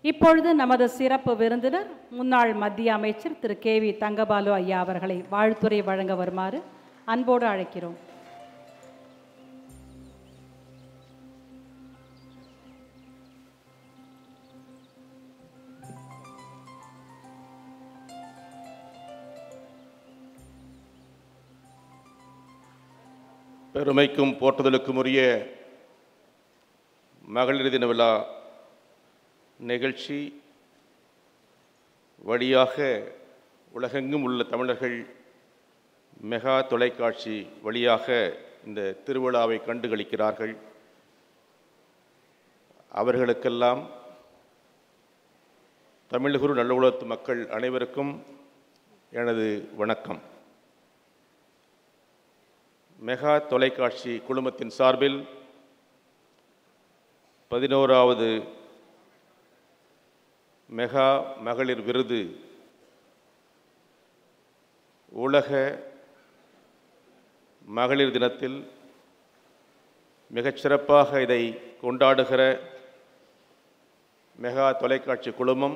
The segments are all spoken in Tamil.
இப்பொழுது நமது சிறப்பு விருந்தினர் முன்னாள் மத்திய அமைச்சர் திரு கே வி தங்கபாலு ஐயா அவர்களை வாழ்த்துரை வழங்க வருமாறு அன்போடு அழைக்கிறோம் பெருமைக்கும் போற்றுதலுக்கும் உரிய மகளிர் தின விழா நிகழ்ச்சி வழியாக உலகெங்கும் உள்ள தமிழர்கள் மெகா தொலைக்காட்சி வழியாக இந்த திருவிழாவை கண்டுகளிக்கிறார்கள் அவர்களுக்கெல்லாம் தமிழ்குரு நல்லுலகத்து மக்கள் அனைவருக்கும் எனது வணக்கம் மெகா தொலைக்காட்சி குழுமத்தின் சார்பில் பதினோராவது மெகா மகளிர் விருது உலக மகளிர் தினத்தில் மிகச்சிறப்பாக இதை கொண்டாடுகிற மெகா தொலைக்காட்சி குழுமம்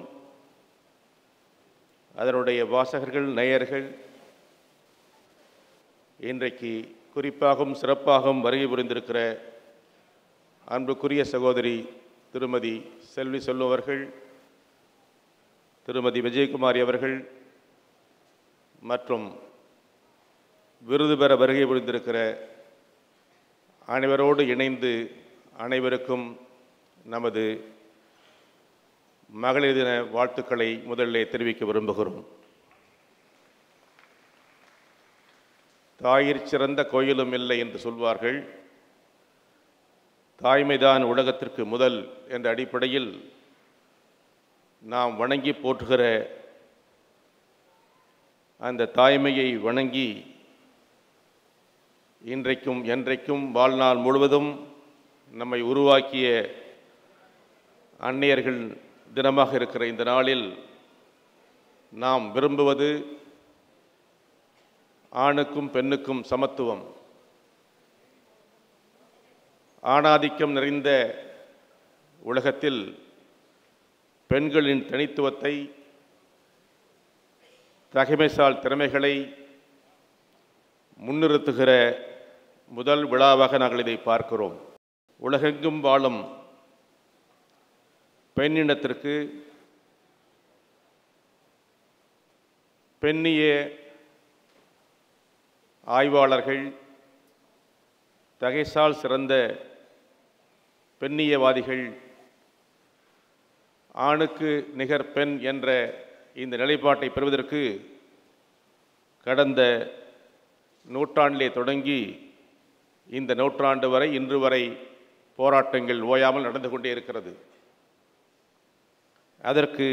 அதனுடைய வாசகர்கள் நேயர்கள் இன்றைக்கு குறிப்பாகவும் சிறப்பாகவும் வருகை புரிந்திருக்கிற அன்புக்குரிய சகோதரி திருமதி செல்வி செல்வம் அவர்கள் திருமதி விஜயகுமாரி அவர்கள் மற்றும் விருது பெற வருகை புரிந்திருக்கிற அனைவரோடு இணைந்து அனைவருக்கும் நமது மகளிர் தின வாழ்த்துக்களை முதலிலே தெரிவிக்க விரும்புகிறோம் தாயிற் சிறந்த கோயிலும் இல்லை என்று சொல்வார்கள் தாய்மைதான் உலகத்திற்கு முதல் என்ற அடிப்படையில் நாம் வணங்கி போற்றுகிற அந்த தாய்மையை வணங்கி இன்றைக்கும் என்றைக்கும் வாழ்நாள் முழுவதும் நம்மை உருவாக்கிய அன்னையர்கள் தினமாக இருக்கிற இந்த நாளில் நாம் விரும்புவது ஆணுக்கும் பெண்ணுக்கும் சமத்துவம் ஆணாதிக்கம் நிறைந்த உலகத்தில் பெண்களின் தனித்துவத்தை தகைமைசால் திறமைகளை முன்னிறுத்துகிற முதல் விழாவாக நாங்கள் இதை பார்க்கிறோம் உலகெங்கும் வாழும் பெண்ணினத்திற்கு பெண்ணிய ஆய்வாளர்கள் தகைசால் சிறந்த பெண்ணியவாதிகள் ஆணுக்கு நிகர் பெண் என்ற இந்த நிலைப்பாட்டை பெறுவதற்கு கடந்த நூற்றாண்டிலே தொடங்கி இந்த நூற்றாண்டு வரை இன்று வரை போராட்டங்கள் ஓயாமல் நடந்து கொண்டே இருக்கிறது அதற்கு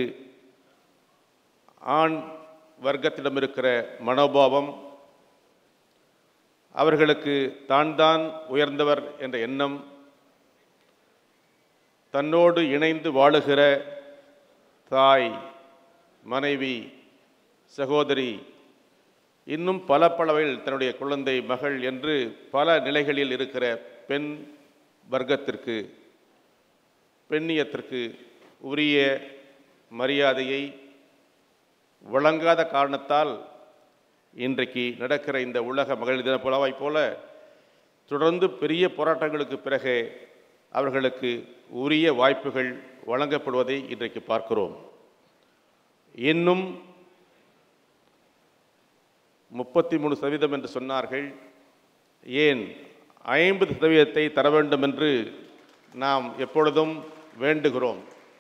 ஆண் வர்க்கத்திடம் இருக்கிற மனோபாவம் அவர்களுக்கு தான் தான் உயர்ந்தவர் என்ற எண்ணம் தன்னோடு இணைந்து வாழுகிற தாய் மனைவி சகோதரி இன்னும் பல பலவையில் தன்னுடைய குழந்தை மகள் என்று பல நிலைகளில் இருக்கிற பெண் வர்க்கத்திற்கு பெண்ணியத்திற்கு உரிய மரியாதையை வழங்காத காரணத்தால் இன்றைக்கு நடக்கிற இந்த உலக மகளிர் தின புலவாய் போல தொடர்ந்து பெரிய போராட்டங்களுக்கு பிறகு அவர்களுக்கு உரிய வாய்ப்புகள் வழங்கப்படுவதை இன்றைக்கு பார்க்கிறோம் இன்னும் முப்பத்தி மூணு சதவீதம் என்று சொன்னார்கள் ஏன் ஐம்பது சதவீதத்தை தர வேண்டும் என்று நாம் எப்பொழுதும் வேண்டுகிறோம்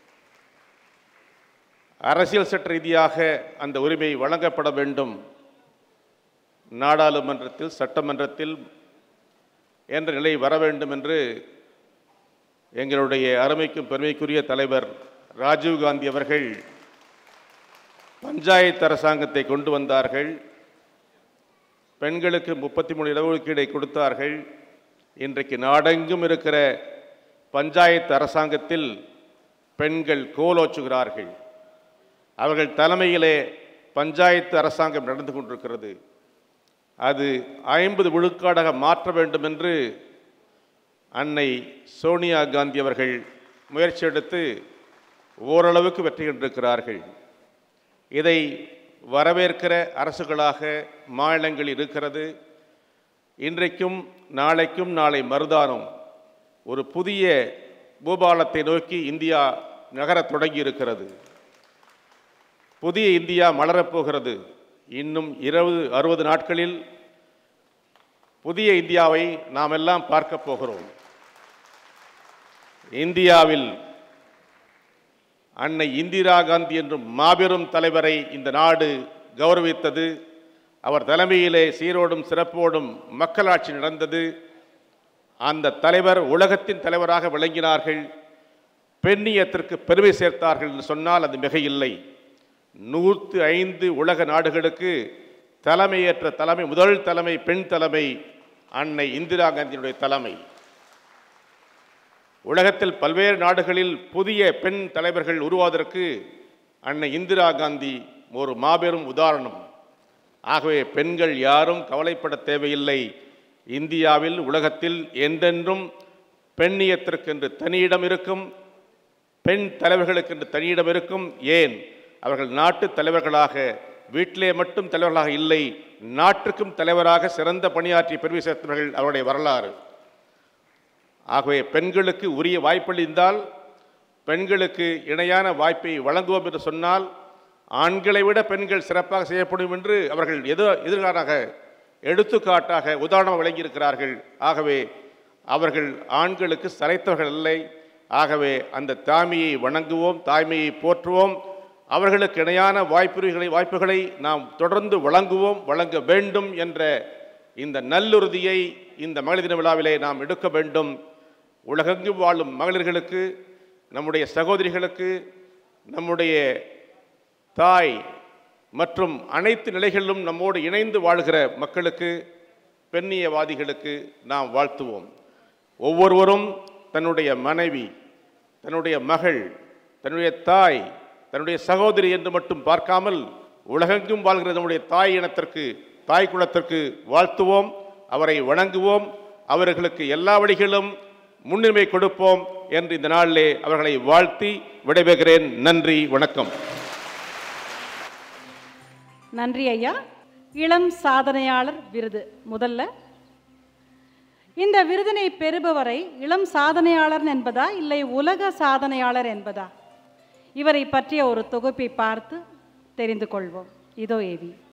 அரசியல் சட்ட ரீதியாக அந்த உரிமை வழங்கப்பட வேண்டும் நாடாளுமன்றத்தில் சட்டமன்றத்தில் என்ற நிலை வர வேண்டும் என்று எங்களுடைய அருமைக்கும் பெருமைக்குரிய தலைவர் ராஜீவ்காந்தி அவர்கள் பஞ்சாயத்து அரசாங்கத்தை கொண்டு வந்தார்கள் பெண்களுக்கு முப்பத்தி மூணு இடஒதுக்கீடை கொடுத்தார்கள் இன்றைக்கு நாடெங்கும் இருக்கிற பஞ்சாயத்து அரசாங்கத்தில் பெண்கள் கோலோச்சுகிறார்கள் அவர்கள் தலைமையிலே பஞ்சாயத்து அரசாங்கம் நடந்து கொண்டிருக்கிறது அது ஐம்பது விழுக்காடாக மாற்ற வேண்டும் என்று அன்னை சோனியா காந்தி அவர்கள் முயற்சி எடுத்து ஓரளவுக்கு வெற்றி கண்டிருக்கிறார்கள் இதை வரவேற்கிற அரசுகளாக மாநிலங்கள் இருக்கிறது இன்றைக்கும் நாளைக்கும் நாளை மறுதானம் ஒரு புதிய பூபாலத்தை நோக்கி இந்தியா நகரத் தொடங்கி இருக்கிறது புதிய இந்தியா மலரப்போகிறது இன்னும் இருபது அறுபது நாட்களில் புதிய இந்தியாவை நாம் எல்லாம் பார்க்க போகிறோம் இந்தியாவில் அன்னை இந்திரா காந்தி என்றும் மாபெரும் தலைவரை இந்த நாடு கௌரவித்தது அவர் தலைமையிலே சீரோடும் சிறப்போடும் மக்களாட்சி நடந்தது அந்த தலைவர் உலகத்தின் தலைவராக விளங்கினார்கள் பெண்ணியத்திற்கு பெருமை சேர்த்தார்கள் என்று சொன்னால் அது மிக இல்லை நூற்று ஐந்து உலக நாடுகளுக்கு தலைமையேற்ற தலைமை முதல் தலைமை பெண் தலைமை அன்னை இந்திரா காந்தியினுடைய தலைமை உலகத்தில் பல்வேறு நாடுகளில் புதிய பெண் தலைவர்கள் உருவாவதற்கு அன்னை இந்திரா காந்தி ஒரு மாபெரும் உதாரணம் ஆகவே பெண்கள் யாரும் கவலைப்பட தேவையில்லை இந்தியாவில் உலகத்தில் என்றென்றும் பெண்ணியத்திற்கென்று தனியிடம் இருக்கும் பெண் தலைவர்களுக்கென்று தனியிடம் இருக்கும் ஏன் அவர்கள் நாட்டு தலைவர்களாக வீட்டிலே மட்டும் தலைவர்களாக இல்லை நாட்டுக்கும் தலைவராக சிறந்த பணியாற்றி பெருமை சேர்த்தவர்கள் அவருடைய வரலாறு ஆகவே பெண்களுக்கு உரிய வாய்ப்பளித்தால் பெண்களுக்கு இணையான வாய்ப்பை வழங்குவோம் என்று சொன்னால் ஆண்களை விட பெண்கள் சிறப்பாக செய்யப்படும் என்று அவர்கள் எதிர் எதிர்காலாக எடுத்துக்காட்டாக உதாரணம் வழங்கியிருக்கிறார்கள் ஆகவே அவர்கள் ஆண்களுக்கு சளைத்தவர்கள் இல்லை ஆகவே அந்த தாய்மையை வணங்குவோம் தாய்மையை போற்றுவோம் அவர்களுக்கு இணையான வாய்ப்புகளை வாய்ப்புகளை நாம் தொடர்ந்து வழங்குவோம் வழங்க வேண்டும் என்ற இந்த நல்லுறுதியை இந்த மகளிர் தின விழாவிலே நாம் எடுக்க வேண்டும் உலகெங்கும் வாழும் மகளிர்களுக்கு நம்முடைய சகோதரிகளுக்கு நம்முடைய தாய் மற்றும் அனைத்து நிலைகளிலும் நம்மோடு இணைந்து வாழ்கிற மக்களுக்கு பெண்ணியவாதிகளுக்கு நாம் வாழ்த்துவோம் ஒவ்வொருவரும் தன்னுடைய மனைவி தன்னுடைய மகள் தன்னுடைய தாய் தன்னுடைய சகோதரி என்று மட்டும் பார்க்காமல் உலகெங்கும் வாழ்கிற நம்முடைய தாய் இனத்திற்கு தாய் குலத்திற்கு வாழ்த்துவோம் அவரை வணங்குவோம் அவர்களுக்கு எல்லா வழிகளிலும் முன்னுரிமை கொடுப்போம் என்று இந்த நாளிலே அவர்களை வாழ்த்தி விடைபெறுகிறேன் நன்றி வணக்கம் நன்றி ஐயா இளம் சாதனையாளர் விருது முதல்ல இந்த விருதினை பெறுபவரை இளம் சாதனையாளர் என்பதா இல்லை உலக சாதனையாளர் என்பதா இவரை பற்றிய ஒரு தொகுப்பை பார்த்து தெரிந்து கொள்வோம் இதோ ஏவி